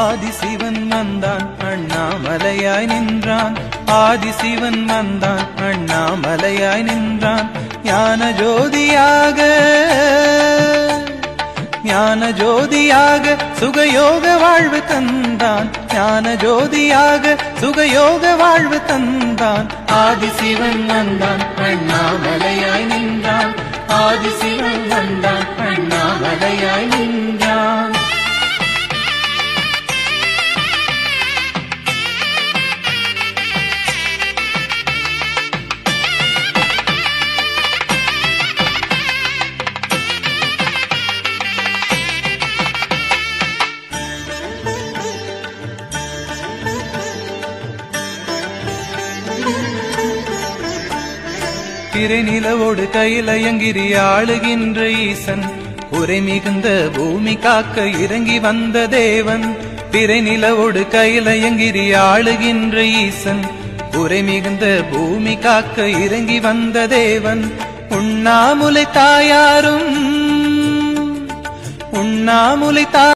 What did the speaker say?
ஆதிசிவன் வந்தான் அண்ணாமலையாய் நின்றான் ஆதிசிவன் வந்தான் அண்ணாமலையாய் நின்றான் ஞான ஜோதியாக ஞான ஜோதியாக சுகயோக வாழ்வு தந்தான் ஞான ஜோதியாக சுகயோக வாழ்வு தந்தான் ஆதிசிவன் வந்தான் அண்ணாமலையாய் நின்றான் ஆதிசிவன் வந்தான் அண்ணாமலையாய் நின்றான் திரைநிலவோடு கையிலயங்கிரி ஆளுகின்ற ஈசன் குறை மிகுந்த பூமி காக்க இறங்கி வந்த தேவன் திரைநிலவோடு கையிலயங்கிரி ஆளுகின்ற ஈசன் குறை மிகுந்த பூமி காக்க இறங்கி வந்த தேவன் உண்ணாமுலை தாயாரும் உண்ணாமுலை தா